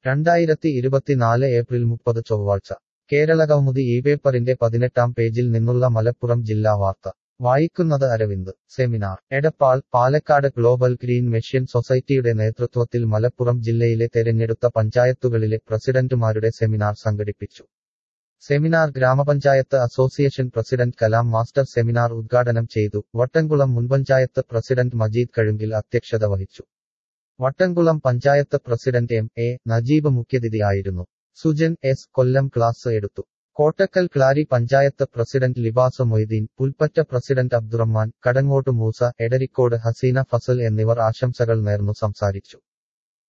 രണ്ടായിരത്തി ഇരുപത്തിനാല് ഏപ്രിൽ മുപ്പത് ചൊവ്വാഴ്ച കേരളകൗമുദി ഈ പേപ്പറിന്റെ പതിനെട്ടാം പേജിൽ നിന്നുള്ള മലപ്പുറം ജില്ലാ വാർത്ത വായിക്കുന്നത് Aravind seminar Edappal Palakkad global green mission സൊസൈറ്റിയുടെ നേതൃത്വത്തിൽ മലപ്പുറം ജില്ലയിലെ തെരഞ്ഞെടുത്ത പഞ്ചായത്തുകളിലെ പ്രസിഡന്റുമാരുടെ സെമിനാർ സംഘടിപ്പിച്ചു seminar grama panchayat association president Kalam master seminar ഉദ്ഘാടനം ചെയ്തു വട്ടംകുളം മുൻപഞ്ചായത്ത് പ്രസിഡന്റ് മജീദ് കഴുങ്കിൽ അധ്യക്ഷത വഹിച്ചു Vattamkulam panchayat president M A Najeeb മുഖ്യതിഥിയായിരുന്നു സുജൻ എസ് കൊല്ലം ക്ലാസ് എടുത്തു കോട്ടക്കൽ ക്ലാരി പഞ്ചായത്ത് പ്രസിഡന്റ് ലിബാസ് മൊയ്തീൻ പുൽപ്പറ്റ പ്രസിഡന്റ് അബ്ദുറഹ്മാൻ കടങ്ങോട്ട് മൂസ എടരിക്കോട് ഹസീന ഫസൽ എന്നിവർ ആശംസകൾ നേർന്നു സംസാരിച്ചു